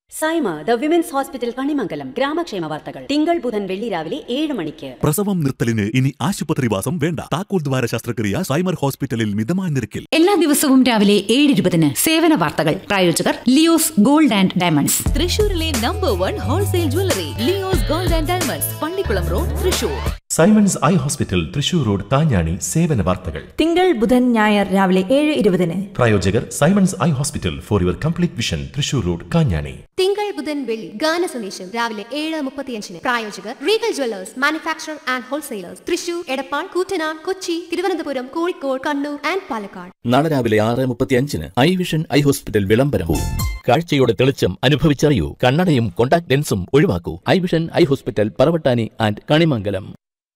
Saima the women's hospital Kanimangalam ഗ്രാമക്ഷേമ വാർത്തകൾ തിങ്കൾ ബുധൻ വെള്ളി രാവിലെ ഏഴ് മണിക്ക് പ്രസവം നിർത്തലിന് ഇനി ആശുപത്രിവാസം വേണ്ട താക്കോൽ ദ്വാര ശസ്ത്രക്രിയ സൈമർ ഹോസ്പിറ്റലിൽ മിതമായ നിരക്കിൽ എല്ലാ ദിവസവും രാവിലെ ഏഴ് ഇരുപതിന് സേവന വാർത്തകൾ പ്രായോജകർ ലിയോസ് ഗോൾഡ് ആൻഡ് ഡയമണ്ട്സ് തൃശൂരിലെ number one wholesale jewellery Leos gold and diamonds Pallikulam road Thrissur Simons eye hospital Thrissur road Thanjani സേവന വാർത്തകൾ തിങ്കൾ ബുധൻ ഞായർ രാവിലെ ഏഴ് ഇരുപതിന് പ്രായോജകർ Simons eye hospital for your complete vision Thrissur road Kanjani തിങ്കൾ ബുധൻ വെള്ളി ഗാന സന്ദേശം രാവിലെ ഏഴ് മുപ്പത്തിയഞ്ചിന് പ്രായോജകർ റീഗൽ ജ്വല്ലേഴ്സ് മാനുഫാക്ചർ ആൻഡ് ഹോൾസെയിലേഴ്സ് തൃശൂർ എടപ്പാൾ കൂറ്റനാട് കൊച്ചി തിരുവനന്തപുരം കോഴിക്കോട് കണ്ണൂർ ആൻഡ് പാലക്കാട് നാളെ രാവിലെ ആറ് മുപ്പത്തി അഞ്ചിന് ഐ വിഷൻ ഐ ഹോസ്പിറ്റൽ വിളംബരവും കാഴ്ചയുടെ തെളിച്ചം അനുഭവിച്ചറിയൂ കണ്ണടയും കോണ്ടാക്ട് ലെൻസും ഒഴിവാക്കൂ eye vision eye hospital Paravattani and Kanimangalam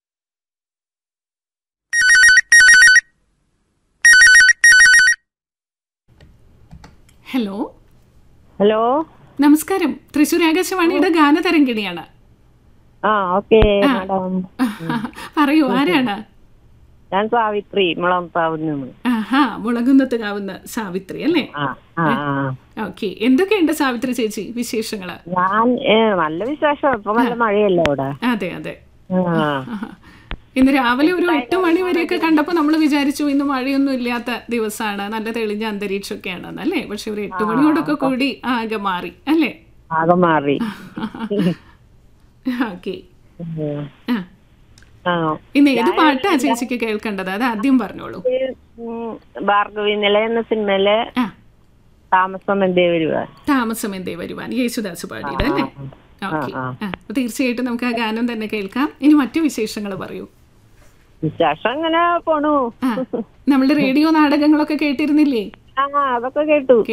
hello hello നമസ്കാരം തൃശ്ശൂർ ആകാശവാണിയുടെ ഗാനതരംഗിണിയാണ് ആ ഓക്കെ ആ. മാഡം പറയൂ ആരാണ് ഞാൻ സാവിത്രി മുളംതാവുന്നു ആഹാ മുളകുന്നത്ത് കാവുന്ന സാവിത്രി അല്ലേ ആ ആ ആ. ഓക്കെ എന്തൊക്കെയുണ്ട് സാവിത്രി ചേച്ചി വിശേഷങ്ങള് ഞാൻ ഏ, നല്ല വിശേഷം ഇപ്പൊ നല്ല മഴയല്ലേ അവിടെ അതെ അതെ ആ. ആഹാ. ഇന്ന് രാവിലെ ഒരു എട്ട് മണി വരെയൊക്കെ കണ്ടപ്പോൾ നമ്മൾ വിചാരിച്ചു ഇന്ന് മഴയൊന്നും ഇല്ലാത്ത ദിവസമാണ് നല്ല തെളിഞ്ഞ അന്തരീക്ഷമൊക്കെയാണെന്ന് അല്ലേ പക്ഷെ ഒരു എട്ട് മണിയോടൊക്കെ കൂടി ആകെ മാറി അല്ലേ ആകെ മാറി ഓക്കെ ഉം. ആ ആ. ഇന്ന് ഏത് പാട്ടാ ചേച്ചിക്ക് കേൾക്കേണ്ടത് അത് ആദ്യം പറഞ്ഞോളൂ ഉം, ഭാർഗവി നില എന്ന സിനിമയിലെ ആ താമസം എന്തേ വരുക താമസം എന്തേ വരുവാൻ യേശുദാസ് പാടിയത് അല്ലേ ഓക്കെ ആ. അപ്പൊ തീർച്ചയായിട്ടും നമുക്ക് ആ ഗാനം തന്നെ കേൾക്കാം ഇനി മറ്റു വിശേഷങ്ങൾ പറയൂ വിശേഷം ഇങ്ങനെ പോണു ആ നമ്മളുടെ റേഡിയോ നാടകങ്ങളൊക്കെ കേട്ടിരുന്നില്ലേ ആ അതൊക്കെ കേട്ടു